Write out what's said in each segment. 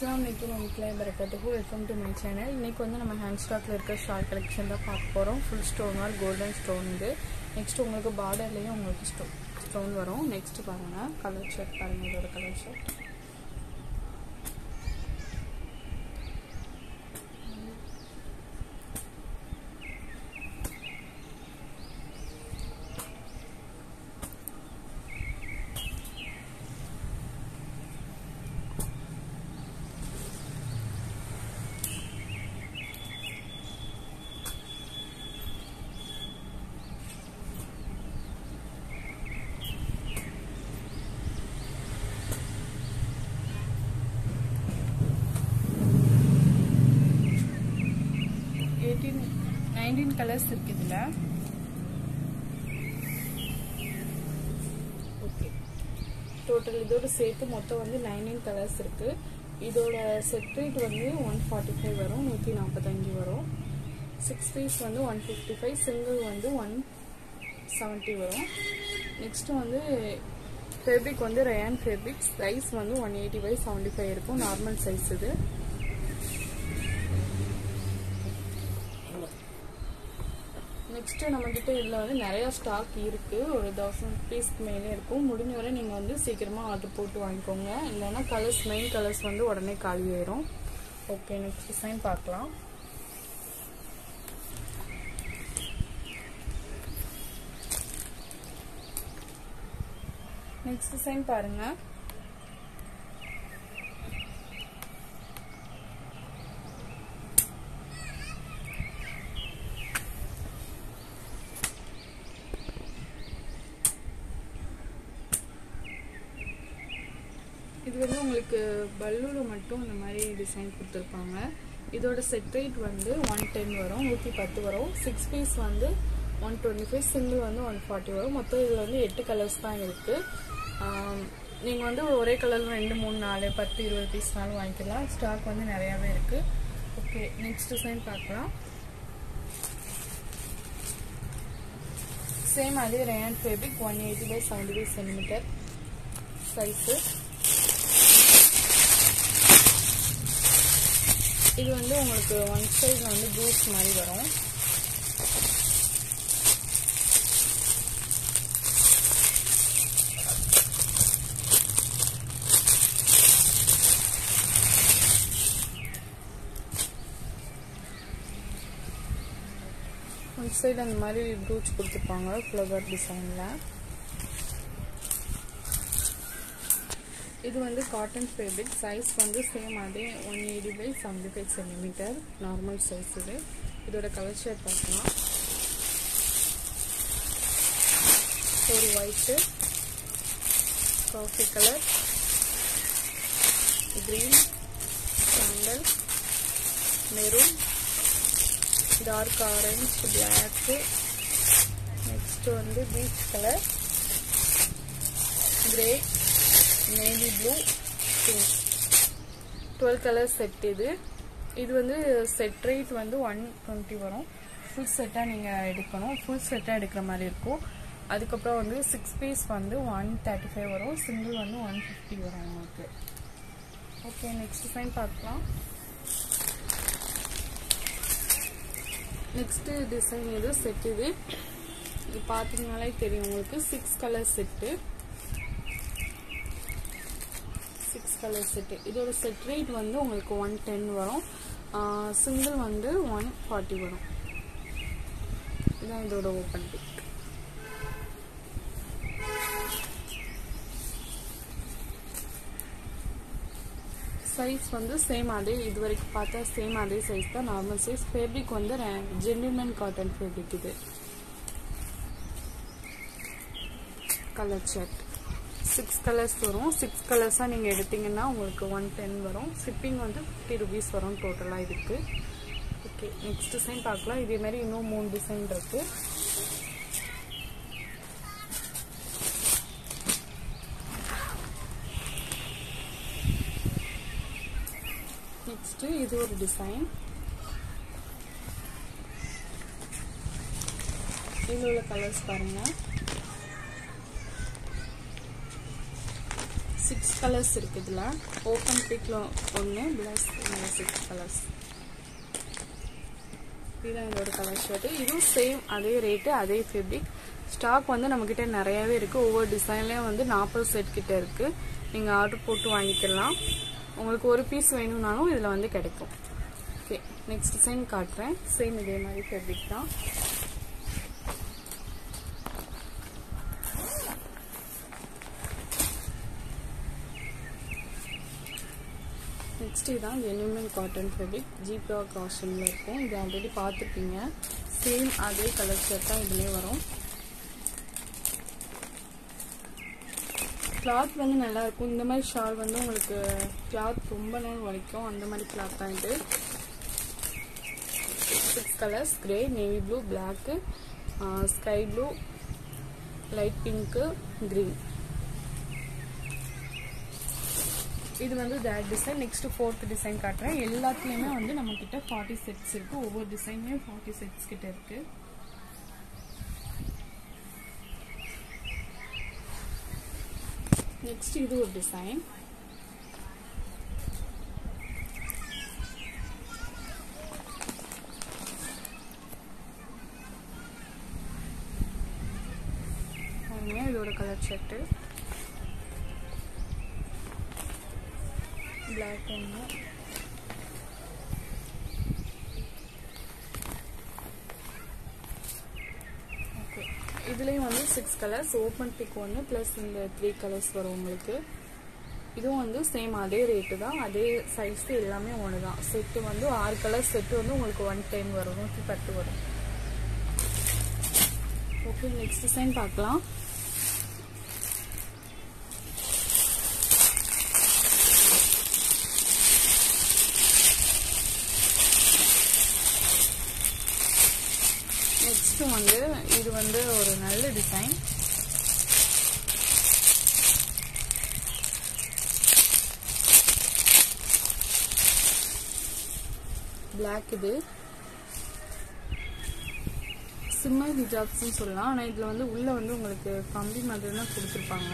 அஸ்லாம் வலைக்கும் வீட்டில் வரக்கத்துக்கு வெல்கம் டு மை சேனல் இன்னைக்கு வந்து நம்ம ஹேண்ட் ஸ்டாக்ல இருக்க ஷார்ட் கலெக்ஷன் தான் பார்க்க போகிறோம் full stone or golden stone இது நெக்ஸ்ட் உங்களுக்கு பார்டர்லேயும் உங்களுக்கு ஸ்டோ ஸ்டோன் வரும் நெக்ஸ்ட் பாருங்கள் கலர் ஷர்ட் பாருங்கள் இதோட colour shirt eighteen nineteen colours இருக்கு இதில் ஓகே டோட்டல் இதோட சேர்த்து மொத்தம் வந்து நைன்டீன் கலர்ஸ் இருக்கு இதோட செட் ரேட் வந்து ஒன் ஃபார்ட்டி ஃபைவ் வரும் நூற்றி நாற்பத்தஞ்சு வரும் சிக்ஸ் பீஸ் வந்து ஒன் ஃபிஃப்டி ஃபைவ் சிங்கிள் வந்து ஒன் செவன்ட்டி வரும் நெக்ஸ்ட்டு வந்து ஃபேப்ரிக் வந்து ரயான் ஃபேப்ரிக் சைஸ் வந்து one eighty five seventy five இருக்கும் நார்மல் சைஸ் இது நெக்ஸ்ட் நம்ம கிட்ட இதில் வந்து நிறைய ஸ்டாக் இருக்கு ஒரு தௌசண்ட் பீஸ்க்கு மேலே இருக்கும் முடிஞ்ச வரை நீங்கள் வந்து சீக்கிரமாக ஆர்டர் போட்டு வாங்கிக்கோங்க இல்லைன்னா கலர்ஸ் மெயின் கலர்ஸ் வந்து உடனே காலி ஆயிரும் ஓகே நெக்ஸ்ட் டிசைன் பார்க்கலாம் நெக்ஸ்ட் டிசைன் பாருங்க இது வந்து உங்களுக்கு பல்லூரில் மட்டும் இந்த மாதிரி டிசைன் கொடுத்துருப்பாங்க இதோட செட் ரேட் வந்து ஒன் டென் வரும் நூற்றி பத்து வரும் சிக்ஸ் பீஸ் வந்து ஒன் டுவெண்ட்டி ஃபைவ் சிங்கிள் வந்து ஒன் ஃபார்ட்டி வரும் மொத்தம் இதில் வந்து எட்டு கலர்ஸ் தான் இருக்குது நீங்கள் வந்து ஒரே கலர் ரெண்டு மூணு நாலு பத்து இருபது பீஸ்னாலும் வாங்கிக்கலாம் ஸ்டாக் வந்து நிறையாவே இருக்குது ஓகே நெக்ஸ்ட் டிசைன் பார்க்கலாம் சேம் அதே rayon fabric one eighty by seventy five centimetre size இது வந்து உங்களுக்கு ஒன் சைடில் வந்து ஜூஸ் மாதிரி வரும் ஒன் சைடு அந்த மாதிரி ப்ரூச் கொடுத்துருப்பாங்க ஃப்ளவர் டிசைனில் இது வந்து காட்டன் ஃபேப்ரிக் சைஸ் வந்து சேம் அதே one eighty by seventy five centimetre normal size இது இதோட கலர் ஷேட் பார்க்கலாம் ஒரு white coffee colour green sandal maroon dark orange black next வந்து peach colour grey navy blue pink twelve colour set இது இது வந்து செட் ரேட் வந்து one twenty வரும் ஃபுல் செட்டாக நீங்கள் எடுக்கணும் ஃபுல் செட்டாக எடுக்கிற மாதிரி இருக்கும் அதுக்கப்புறம் வந்து சிக்ஸ் பீஸ் வந்து ஒன் தேர்ட்டி ஃபைவ் வரும் சிங்கிள் வந்து ஒன் ஃபிஃப்டி வரும் உங்களுக்கு ஓகே நெக்ஸ்ட் டிசைன் பார்க்கலாம் நெக்ஸ்ட்டு டிசைன் இது செட் இது இது பார்த்தீங்கனாலே தெரியும் உங்களுக்கு six colour set six colour set இதோட செட் ரேட் வந்து உங்களுக்கு ஒன் டென் வரும் சிங்கிள் வந்து ஒன் ஃபார்ட்டி வரும் இதான் இதோட ஓப்பன் பிக் சைஸ் வந்து சேம் அதே இது வரைக்கும் பார்த்தா சேம் அதே சைஸ் தான் நார்மல் சைஸ் ஃபேப்ரிக் வந்து ஜென்டில்மேன் காட்டன் ஃபேப்ரிக் இது கலர் ஷர்ட் சிக்ஸ் கலர்ஸ் வரும் சிக்ஸ் கலர்ஸாக நீங்கள் எடுத்தீங்கன்னா உங்களுக்கு ஒன் டென் வரும் ஷிப்பிங் வந்து ஃபிஃப்டி ருபீஸ் வரும் டோட்டலாக இதுக்கு ஓகே நெக்ஸ்ட் டிசைன் பார்க்கலாம் இதே மாதிரி இன்னும் மூணு டிசைன் இருக்குது நெக்ஸ்ட் இது ஒரு டிசைன் இதில் உள்ள கலர்ஸ் பாருங்க சிக்ஸ் கலர்ஸ் இருக்கு இதில் ஓப்பன் பிக்ல ஒன்று ப்ளஸ் சிக்ஸ் கலர்ஸ் இதுதான் இதோட கலர் ஷர்ட்டு இதுவும் சேம் அதே ரேட்டு அதே ஃபேப்ரிக் ஸ்டாக் வந்து நம்மக்கிட்ட நிறையாவே இருக்குது ஒவ்வொரு டிசைன்லேயும் வந்து நாற்பது செட் கிட்ட இருக்குது நீங்கள் ஆர்டர் போட்டு வாங்கிக்கலாம் உங்களுக்கு ஒரு பீஸ் வேணும்னாலும் இதில் வந்து கிடைக்கும் ஓகே நெக்ஸ்ட் டிசைன் காட்டுறேன் சேம் இதே மாதிரி ஃபேப்ரிக் தான் நெக்ஸ்ட் இதான் ஜென்யூமன் காட்டன் ஃபேப்ரிக் ஜீப்ரா காஸ்டியூமில் இருக்கும் இது ஆல்ரெடி பார்த்துருப்பீங்க சேம் அதே கலர் ஷர்ட் தான் இதுலேயே வரும் கிளாத் வந்து நல்லா இருக்கும் இந்த மாதிரி ஷால் வந்து உங்களுக்கு கிளாத் ரொம்ப நேரம் வலிக்கும் அந்த மாதிரி கிளாத் தான் இது six colours grey navy blue black sky blue light pink green இது வந்து தேட் டிசைன் நெக்ஸ்ட் ஃபோர்த் டிசைன் காட்டுறேன் எல்லாத்துலேயுமே வந்து நம்ம கிட்ட ஃபார்ட்டி செட்ஸ் இருக்கு ஒவ்வொரு டிசைன்லேயும் ஃபார்ட்டி செட்ஸ் கிட்ட இருக்கு நெக்ஸ்ட் இது ஒரு டிசைன் இதோட கலர் ஷர்ட்டு பிளாக் ஒன்று ஓகே இதுலேயும் வந்து சிக்ஸ் கலர்ஸ் ஓப்பன் பிக் ஒன்று ப்ளஸ் இந்த த்ரீ கலர்ஸ் வரும் உங்களுக்கு இதுவும் வந்து சேம் அதே ரேட்டு தான் அதே சைஸ் எல்லாமே ஒன்று தான் செட்டு வந்து ஆறு கலர் செட்டு வந்து உங்களுக்கு ஒன் டென் வரும் நூற்றி பத்து வரும் ஓகே நெக்ஸ்ட் டிசைன் பார்க்கலாம் நெக்ஸ்ட் வந்து இது வந்து ஒரு நல்ல டிசைன் பிளாக் இது சிம்மர் ஹிஜாப்ஸ்னு சொல்லலாம் ஆனால் இதில் வந்து உள்ளே வந்து உங்களுக்கு கம்பி மாதிரி தான் கொடுத்துருப்பாங்க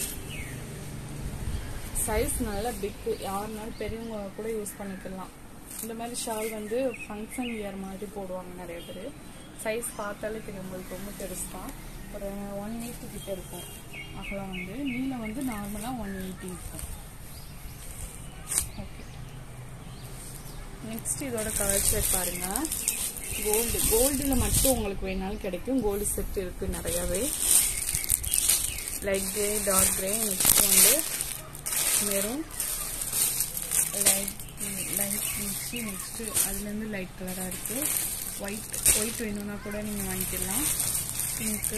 சைஸ் நல்லா பிக்கு யாருனாலும் பெரியவங்க கூட யூஸ் பண்ணிக்கலாம் இந்த மாதிரி ஷால் வந்து ஃபங்க்ஷன் இயர் மாதிரி போடுவாங்க நிறைய பேர் சைஸ் பார்த்தாலே தெரியும் உங்களுக்கு ரொம்ப பெருசு தான் ஒரு ஒன் எயிட்டி கிட்ட இருக்கும் அகலம் வந்து நீளம் வந்து நார்மலாக ஒன் எயிட்டி இருக்கும் ஓகே நெக்ஸ்ட் இதோட கலர் ஷர்ட் பாருங்க கோல்டு கோல்டில் மட்டும் உங்களுக்கு வேணாலும் கிடைக்கும் கோல்டு செட் இருக்கு நிறையவே light grey dark grey next வந்து மெரூன் லைட் லைட் மிக்ஸி நெக்ஸ்ட்டு அதுலேருந்து லைட் கலராக இருக்குது ஒயிட் ஒயிட் வேணும்னா கூட நீங்கள் வாங்கிக்கலாம் பிங்க்கு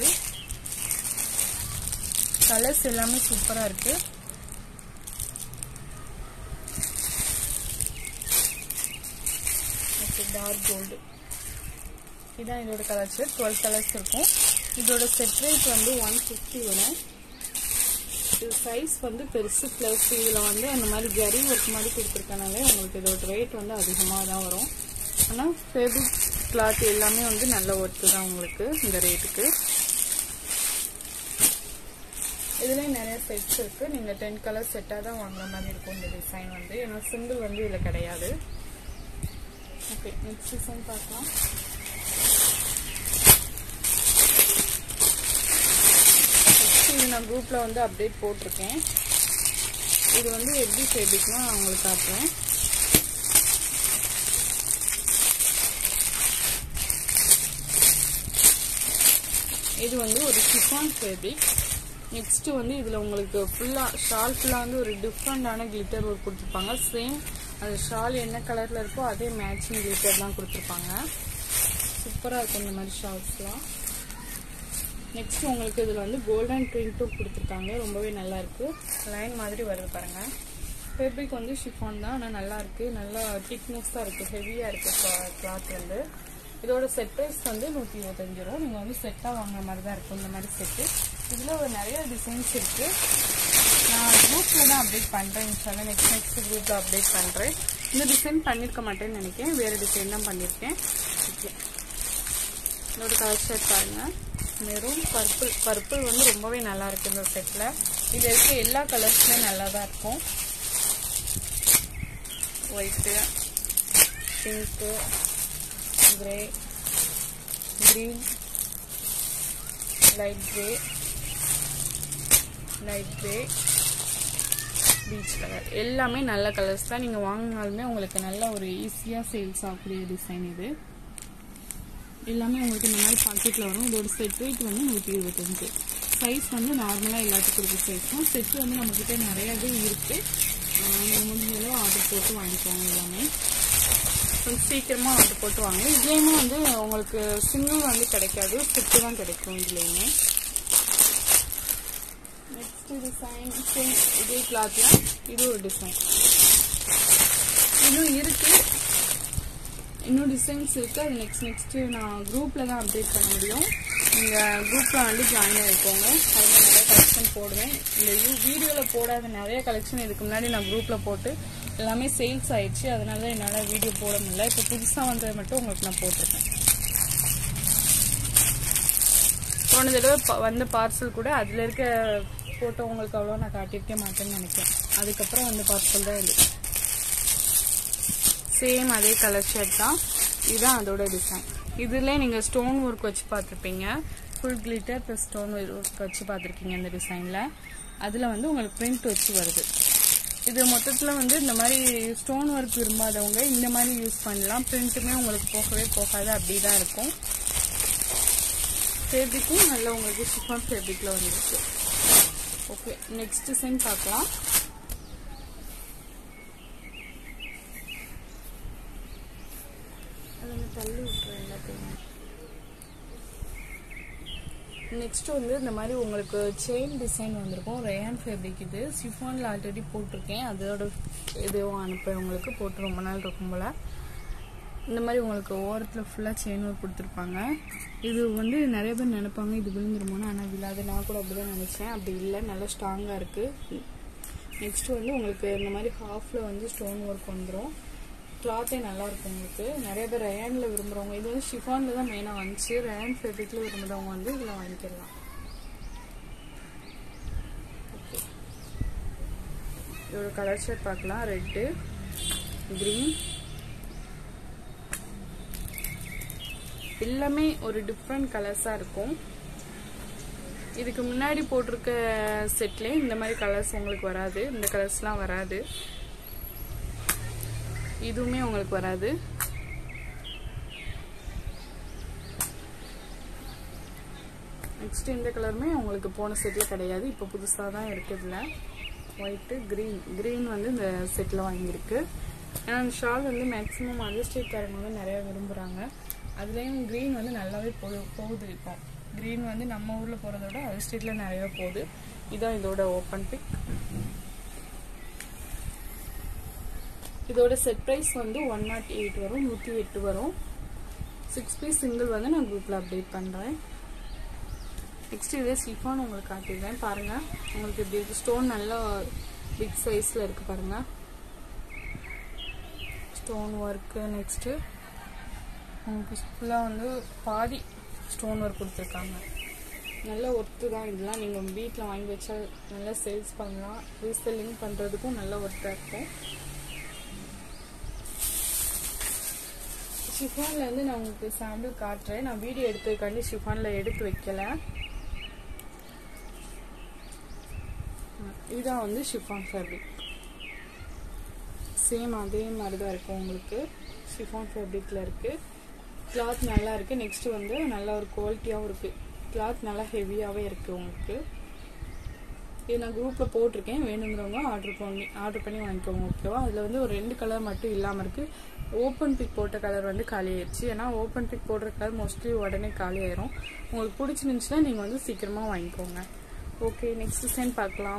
கலர்ஸ் எல்லாமே சூப்பராக இருக்குது ஓகே டார்க் கோல்டு இதான் இதோட கலர் ஷர்ட் டுவெல் கலர்ஸ் இருக்கும் இதோட செட் ரேட் வந்து ஒன் ஃபிஃப்டி வரும் இது சைஸ் வந்து பெருசு ப்ளஸ் இதில் வந்து அந்த மாதிரி ஜரி ஒர்க் மாதிரி கொடுத்துருக்கனாலே உங்களுக்கு இதோட ரேட் வந்து அதிகமாக தான் வரும் ஆனால் ஃபேப்ரிக் கிளாத் எல்லாமே வந்து நல்ல ஒர்த்து தான் உங்களுக்கு இந்த ரேட்டுக்கு இதுலேயும் நிறைய செட்ஸ் இருக்குது நீங்கள் டென் கலர் செட்டாக தான் வாங்குற மாதிரி இருக்கும் இந்த டிசைன் வந்து ஏன்னா சிங்கிள் வந்து இதில் கிடையாது ஓகே நெக்ஸ்ட் டிசைன் பார்க்கலாம் நெக்ஸ்ட் இது நான் குரூப்பில் வந்து அப்டேட் போட்டிருக்கேன் இது வந்து எப்படி ஃபேப்ரிக்னா நான் உங்களுக்கு காட்டுறேன் இது வந்து ஒரு சிஃபான் ஃபேப்ரிக் நெக்ஸ்ட் வந்து இதில் உங்களுக்கு ஃபுல்லாக ஷால் ஃபுல்லாக வந்து ஒரு டிஃப்ரெண்டான கிளிட்டர் ஒர்க் கொடுத்துருப்பாங்க சேம் அந்த ஷால் என்ன கலரில் இருக்கோ அதே மேட்சிங் கிளிட்டர் தான் கொடுத்துருப்பாங்க சூப்பராக இருக்கும் இந்த மாதிரி ஷால்ஸ்லாம் நெக்ஸ்ட் உங்களுக்கு இதில் வந்து கோல்டன் பிரிண்ட்டும் கொடுத்துருக்காங்க ரொம்பவே நல்லா இருக்கு லைன் மாதிரி வருது பாருங்க ஃபேப்ரிக் வந்து ஷிஃபான் தான் ஆனால் நல்லா இருக்கு நல்லா திக்னஸ் தான் இருக்கு ஹெவியாக இருக்கு கிளாத் வந்து இதோட செட் ப்ரைஸ் வந்து நூற்றி இருபத்தஞ்சு ரூபா நீங்கள் வந்து செட்டாக வாங்குற மாதிரி தான் இருக்கும் இந்த மாதிரி செட்டு இதில் ஒரு நிறைய டிசைன்ஸ் இருக்கு நான் குரூப்பில் தான் அப்டேட் பண்ணுறேன் இன்ஷால்லா நெக்ஸ்ட் நெக்ஸ்ட் குரூப்பில் அப்டேட் பண்ணுறேன் இந்த டிசைன் பண்ணியிருக்க மாட்டேன்னு நினைக்கிறேன் வேறு டிசைன் தான் பண்ணியிருக்கேன் ஓகே இதோட கலர் ஷர்ட் பாருங்கள் மெரூன் பர்பிள் பர்பிள் வந்து ரொம்பவே நல்லா இருக்கு இந்த செட்டில் இதில் இருக்க எல்லா கலர்ஸுமே நல்லா தான் இருக்கும் white pink grey green light grey light grey peach colour எல்லாமே நல்ல கலர்ஸ் தான் நீங்கள் வாங்கினாலுமே உங்களுக்கு நல்ல ஒரு ஈஸியாக சேல்ஸ் ஆகக்கூடிய டிசைன் இது எல்லாமே உங்களுக்கு இந்த மாதிரி பாக்கெட்டில் வரும் இதோட செட் வெயிட் வந்து நூற்றி இருபத்தஞ்சு சைஸ் வந்து நார்மலாக எல்லாத்துக்கும் இருக்க சைஸ் தான் செட்டு வந்து நம்மக்கிட்ட நிறையாவே இருக்குது நீங்கள் முடிஞ்சளவு ஆர்டர் போட்டு வாங்கிக்கோங்க எல்லாமே கொஞ்சம் சீக்கிரமாக ஆர்டர் போட்டு வாங்க இதுலேயுமே வந்து உங்களுக்கு சிங்கிள் வந்து கிடைக்காது செட்டு தான் கிடைக்கும் இதுலேயுமே நெக்ஸ்ட் டிசைன் சேம் இதே கிளாத்ல இது ஒரு டிசைன் இன்னும் இருக்கு இன்னும் டிசைன்ஸ் இருக்கு அது நெக்ஸ்ட் நெக்ஸ்ட் நான் குரூப்ல தான் அப்டேட் பண்ண முடியும் நீங்க குரூப்ல வந்து ஜாயின் ஆயிக்கோங்க அதில் நிறைய கலெக்ஷன் போடுவேன் இந்த வீடியோல போடாத நிறைய கலெக்ஷன் இதுக்கு முன்னாடி நான் குரூப்ல போட்டு எல்லாமே சேல்ஸ் ஆயிடுச்சு அதனால தான் என்னால் வீடியோ போட முடியல இப்போ புதுசாக வந்தது மட்டும் உங்களுக்கு நான் போட்டிருக்கேன் போன தடவை ப- வந்த பார்சல் கூட அதில் இருக்க ஃபோட்டோ உங்களுக்கு அவ்வளோ நான் காட்டியிருக்க மாட்டேன்னு நினைக்கிறேன் அதுக்கப்புறம் வந்த பார்சல் தான் இது சேம் அதே கலர் ஷர்ட் தான் இதுதான் அதோட டிசைன் இதுல நீங்கள் ஸ்டோன் ஒர்க் வச்சு பார்த்துருப்பீங்க full glitter plus stone work வச்சு பார்த்துருக்கீங்க இந்த டிசைனில் அதில் வந்து உங்களுக்கு பிரிண்ட் வச்சு வருது இது மொத்தத்தில் வந்து இந்த மாதிரி ஸ்டோன் ஒர்க் விரும்பாதவங்க இந்த மாதிரி யூஸ் பண்ணலாம் பிரிண்ட்டுமே உங்களுக்கு போகவே போகாது அப்படி தான் இருக்கும் ஃபேப்ரிக்கும் நல்ல உங்களுக்கு ஷிஃபான் ஃபேப்ரிக்கில் வந்துருக்கு ஓகே நெக்ஸ்ட் டிசைன் பார்க்கலாம் அதில் தள்ளி விட்டுறேன் எல்லாத்தையும் நெக்ஸ்ட் வந்து இந்த மாதிரி உங்களுக்கு செயின் டிசைன் வந்திருக்கும் ரேயான் ஃபேப்ரிக் இது சிஃபானில் ஆல்ரெடி போட்டிருக்கேன் அதோட இதுவும் அனுப்புறேன் உங்களுக்கு போட்டு ரொம்ப நாள் இருக்கும் போல இந்த மாதிரி உங்களுக்கு ஓரத்தில் ஃபுல்லாக செயின் ஒர்க் கொடுத்துருப்பாங்க இது வந்து நிறைய பேர் நினைப்பாங்க இது விழுந்துருமோன்னு ஆனால் விழாது நான் கூட அப்படி தான் நினச்சேன் அப்படி இல்லை நல்லா ஸ்ட்ராங்காக இருக்குது நெக்ஸ்ட் வந்து உங்களுக்கு இந்த மாதிரி ஹாஃபில் வந்து ஸ்டோன் ஒர்க் வந்துடும் கிளாத்தே நல்லா இருக்கும் உங்களுக்கு நிறைய பேர் ரயானில் விரும்புகிறவங்க இது வந்து ஷிஃபானில் தான் மெயினாக வந்துச்சு ரயான் ஃபேப்ரிக்கில் விரும்புகிறவங்க வந்து இதில் வாங்கிக்கலாம் ஓகே இதோட கலர் ஷர்ட் பார்க்கலாம் ரெட்டு க்ரீன் எல்லாமே ஒரு டிஃப்ரெண்ட் கலர்ஸாக இருக்கும் இதுக்கு முன்னாடி போட்டிருக்க செட்லேயே இந்த மாதிரி கலர்ஸ் உங்களுக்கு வராது இந்த கலர்ஸ்லாம் வராது இதுவுமே உங்களுக்கு வராது நெக்ஸ்ட் இந்த கலருமே உங்களுக்கு போன செட்டில் கிடையாது இப்போ புதுசாக தான் இருக்குதுல ஒயிட்டு க்ரீன் க்ரீன் வந்து இந்த செட்டில் வாங்கியிருக்கு ஏன்னா அந்த ஷால் வந்து மேக்ஸிமம் அதர் ஸ்டேட்காரங்க வந்து நிறைய விரும்புகிறாங்க அதுலேயும் க்ரீன் வந்து நல்லாவே போ போகுது இப்போ க்ரீன் வந்து நம்ம ஊரில் போகிறத விட அதர் ஸ்டேட்டில் நிறைய போகுது இதான் இதோட ஓப்பன் பிக் இதோட செட் ப்ரைஸ் வந்து ஒன் நாட் எயிட் வரும் நூற்றி எட்டு வரும் சிக்ஸ் பீஸ் சிங்கிள் வந்து நான் குரூப்பில் அப்டேட் பண்ணுறேன் நெக்ஸ்ட் இதே சிஃபான் உங்களுக்கு காட்டிடுறேன் பாருங்கள் உங்களுக்கு இப்படி இருக்கு ஸ்டோன் நல்லா பிக் சைஸில் இருக்குது பாருங்கள் ஸ்டோன் ஒர்க்கு நெக்ஸ்ட்டு உங்களுக்கு ஃபுல்லாக வந்து பாதி ஸ்டோன் ஒர்க் கொடுத்துருக்காங்க நல்ல ஒர்த்து தான் இதெல்லாம் நீங்கள் வீட்டில் வாங்கி வச்சா நல்லா சேல்ஸ் பண்ணலாம் ரீசெல்லிங் பண்ணுறதுக்கும் நல்ல ஒர்த்தாக இருக்கும் ஷிஃபானில் வந்து நான் உங்களுக்கு சாம்பிள் காட்டுறேன் நான் வீடியோ எடுத்ததுக்காண்டி ஷிஃபானில் எடுத்து வைக்கல இதுதான் வந்து ஷிஃபான் ஃபேப்ரிக் சேம் அதே மாதிரி தான் இருக்கும் உங்களுக்கு ஷிஃபான் ஃபேப்ரிக்கில் இருக்குது கிளாத் நல்லா இருக்குது நெக்ஸ்ட் வந்து நல்ல ஒரு குவாலிட்டியாகவும் இருக்குது கிளாத் நல்லா ஹெவியாகவே இருக்குது உங்களுக்கு இது நான் குரூப்பில் போட்டிருக்கேன் வேணுங்கிறவங்க ஆர்டர் பண்ணி ஆர்டர் பண்ணி வாங்கிக்கோங்க ஓகேவா அதில் வந்து ஒரு ரெண்டு கலர் மட்டும் இல்லாமல் இருக்குது ஓப்பன் பிக் போட்ட கலர் வந்து காலி ஆயிடுச்சு ஏன்னா ஓப்பன் பிக் போடுற கலர் மோஸ்ட்லி உடனே காலி ஆயிரும் உங்களுக்கு பிடிச்சிருந்துச்சுன்னா நீங்கள் வந்து சீக்கிரமாக வாங்கிக்கோங்க ஓகே நெக்ஸ்ட் டிசைன் பார்க்கலாம்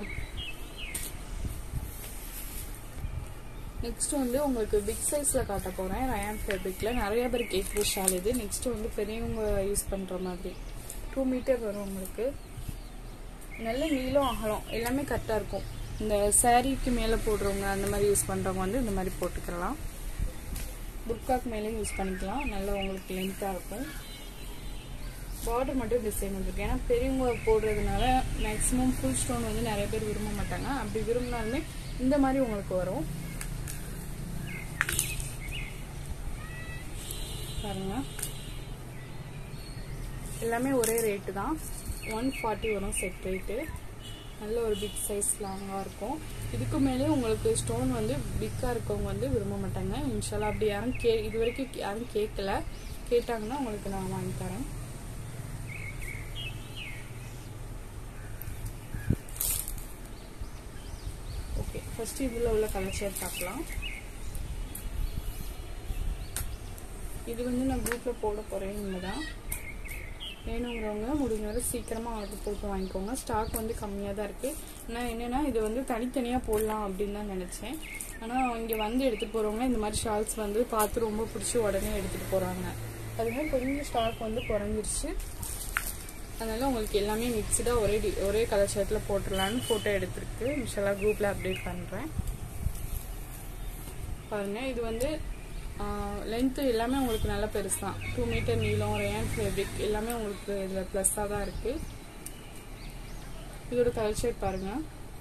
நெக்ஸ்ட் வந்து உங்களுக்கு பிக் சைஸில் காட்ட போகிறேன் ரயான் ஃபேப்ரிக்கில் நிறைய பேர் கேட்குற ஷால் இது நெக்ஸ்ட் வந்து பெரியவங்க யூஸ் பண்ணுற மாதிரி டூ மீட்டர் வரும் உங்களுக்கு நல்ல நீளம் அகலம் எல்லாமே கரெக்டாக இருக்கும் இந்த சாரீக்கு மேலே போடுறவங்க அந்த மாதிரி யூஸ் பண்ணுறவங்க வந்து இந்த மாதிரி போட்டுக்கலாம் புர்காக்கு மேலேயும் யூஸ் பண்ணிக்கலாம் நல்லா உங்களுக்கு லென்த்தாக இருக்கும் பார்டர் மட்டும் டிசைன் வந்துருக்கு ஏன்னா பெரியவங்க போடுறதுனால மேக்ஸிமம் ஃபுல் ஸ்டோன் வந்து நிறைய பேர் விரும்ப மாட்டாங்க அப்படி விரும்பினாலுமே இந்த மாதிரி உங்களுக்கு வரும் பாருங்க எல்லாமே ஒரே ரேட்டு தான் ஒன் ஃபார்ட்டி வரும் செட் ரேட்டு நல்ல ஒரு பிக் சைஸ் லாங்காக இருக்கும் இதுக்கு மேலே உங்களுக்கு ஸ்டோன் வந்து பிக்காக இருக்கவங்க வந்து விரும்ப மாட்டாங்க இன்ஷால்லா அப்படி யாரும் கே இது வரைக்கும் யாரும் கேட்கல கேட்டாங்கன்னா உங்களுக்கு நான் வாங்கி தரேன் ஓகே ஃபர்ஸ்ட் இதில் உள்ள கலர் ஷேட் பார்க்கலாம் இது வந்து நான் குரூப்பில் போட போகிறேன் இனிமே தான் வேணுங்கிறவங்க முடிஞ்ச வரை சீக்கிரமாக ஆர்டர் போட்டு வாங்கிக்கோங்க ஸ்டாக் வந்து கம்மியாக தான் இருக்குது நான் என்னென்னா இது வந்து தனித்தனியாக போடலாம் அப்படின்னு தான் நினச்சேன் ஆனால் இங்கே வந்து எடுத்துகிட்டு போகிறவங்க இந்த மாதிரி ஷால்ஸ் வந்து பார்த்து ரொம்ப பிடிச்சி உடனே எடுத்துகிட்டு போகிறாங்க அதுமாதிரி கொஞ்சம் ஸ்டாக் வந்து குறைஞ்சிருச்சு அதனால் உங்களுக்கு எல்லாமே மிக்சடாக ஒரே டி ஒரே கலர் ஷர்ட்டில் போட்டுடலான்னு ஃபோட்டோ எடுத்துருக்கு மிஷெல்லாம் குரூப்பில் அப்டேட் பண்ணுறேன் பாருங்கள் இது வந்து லென்த்து எல்லாமே உங்களுக்கு நல்ல பெருசு தான் டூ மீட்டர் நீளம் ரேன் ஃபேப்ரிக் எல்லாமே உங்களுக்கு இதில் ப்ளஸ்ஸாக தான் இருக்குது இதோட கலர் ஷேட் பாருங்கள்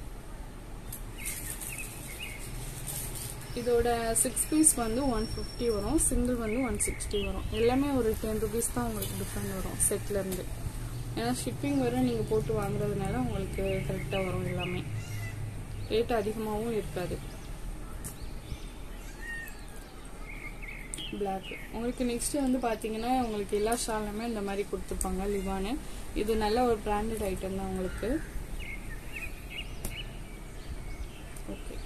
இதோட சிக்ஸ் பீஸ் வந்து ஒன் ஃபிஃப்டி வரும் சிங்கிள் வந்து ஒன் சிக்ஸ்டி வரும் எல்லாமே ஒரு டென் ருபீஸ் தான் உங்களுக்கு டிஃப்ரெண்ட் வரும் செட்லேருந்து ஏன்னா ஷிப்பிங் வரை நீங்கள் போட்டு வாங்குறதுனால உங்களுக்கு கரெக்டாக வரும் எல்லாமே ரேட் அதிகமாகவும் இருக்காது பிளாக் உங்களுக்கு நெக்ஸ்ட் வந்து பார்த்தீங்கன்னா உங்களுக்கு எல்லா ஷாலுமே இந்த மாதிரி கொடுத்துருப்பாங்க லிவானு இது நல்ல ஒரு பிராண்டட் ஐட்டம் தான் உங்களுக்கு ஓகே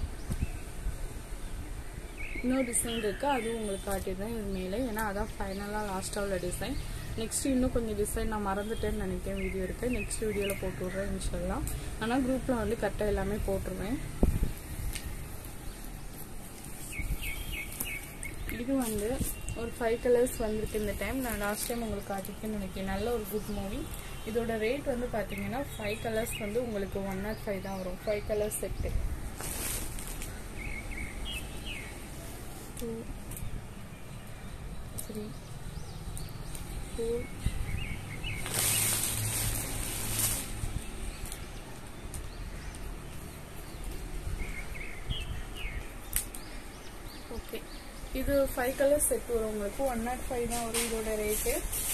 இன்னொரு டிசைன் இருக்கு அதுவும் உங்களுக்கு காட்டிடுறேன் இது மேலே ஏன்னா அதான் ஃபைனலாக லாஸ்ட்டாக உள்ள டிசைன் நெக்ஸ்ட் இன்னும் கொஞ்சம் டிசைன் நான் மறந்துட்டேன்னு நினைக்கிறேன் வீடியோ இருக்கு நெக்ஸ்ட் வீடியோவில் போட்டு விட்றேன் இன்ஷல்லாம் ஆனால் குரூப்பில் வந்து கரெக்டாக எல்லாமே போட்டுருவேன் இது வந்து ஒரு ஃபைவ் கலர்ஸ் வந்திருக்கு இந்த டைம் நான் லாஸ்ட் டைம் உங்களுக்கு காட்டிருக்கேன்னு நினைக்கிறேன் நல்ல ஒரு குட் மூவி இதோட ரேட் வந்து பார்த்தீங்கன்னா ஃபைவ் கலர்ஸ் வந்து உங்களுக்கு ஒன் நாட் ஃபைவ் தான் வரும் five colours set two three four okay இது ஃபைவ் கலர் செட் வரும் உங்களுக்கு ஒன் நாட் ஃபைவ் தான் வரும் இதோட ரேட்டு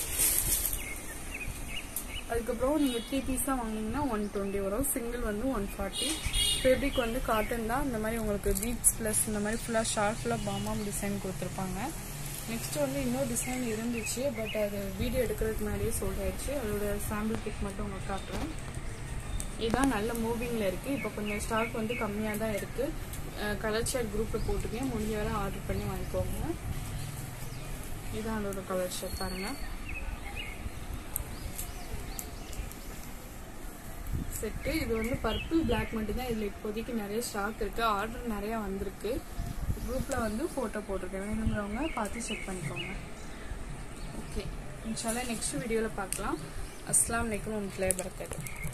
அதுக்கப்புறம் நீங்கள் த்ரீ பீஸாக வாங்கினீங்கன்னா ஒன் டுவெண்ட்டி வரும் சிங்கிள் வந்து ஒன் ஃபார்ட்டி ஃபேப்ரிக் வந்து காட்டன் தான் இந்த மாதிரி உங்களுக்கு பீட்ஸ் ப்ளஸ் இந்த மாதிரி ஃபுல்லாக ஷார்ட் ஃபுல்லாக பாமாம் டிசைன் கொடுத்துருப்பாங்க நெக்ஸ்ட் வந்து இன்னொரு டிசைன் இருந்துச்சு பட் அது வீடியோ எடுக்கிறதுக்கு முன்னாடியே சொல்லியாச்சு அதோட சாம்பிள் பிக் மட்டும் உங்களுக்கு காட்டுறேன் இதுதான் நல்ல மூவிங்கில் இருக்குது இப்போ கொஞ்சம் ஸ்டாக் வந்து கம்மியாக தான் இருக்குது கலர் ஷர்ட் குரூப்பில் போட்டுக்கேன் முடிஞ்ச வரை ஆர்டர் பண்ணி வாங்கிக்கோங்க இதுதான் அதோட கலர் ஷர்ட் பாருங்கள் செட்டு இது வந்து பர்பிள் பிளாக் மட்டும்தான் இதில் இப்போதைக்கு நிறைய ஸ்டாக் இருக்குது ஆர்டர் நிறையா வந்திருக்கு குரூப்பில் வந்து ஃபோட்டோ போட்டிருக்கேன் வேணுங்கிறவங்க பார்த்து செக் பண்ணிக்கோங்க ஓகே இன்ஷால்லா நெக்ஸ்ட் வீடியோவில் பார்க்கலாம் அஸ்லாம் வலைக்கம் உங்களை பரக்கத்து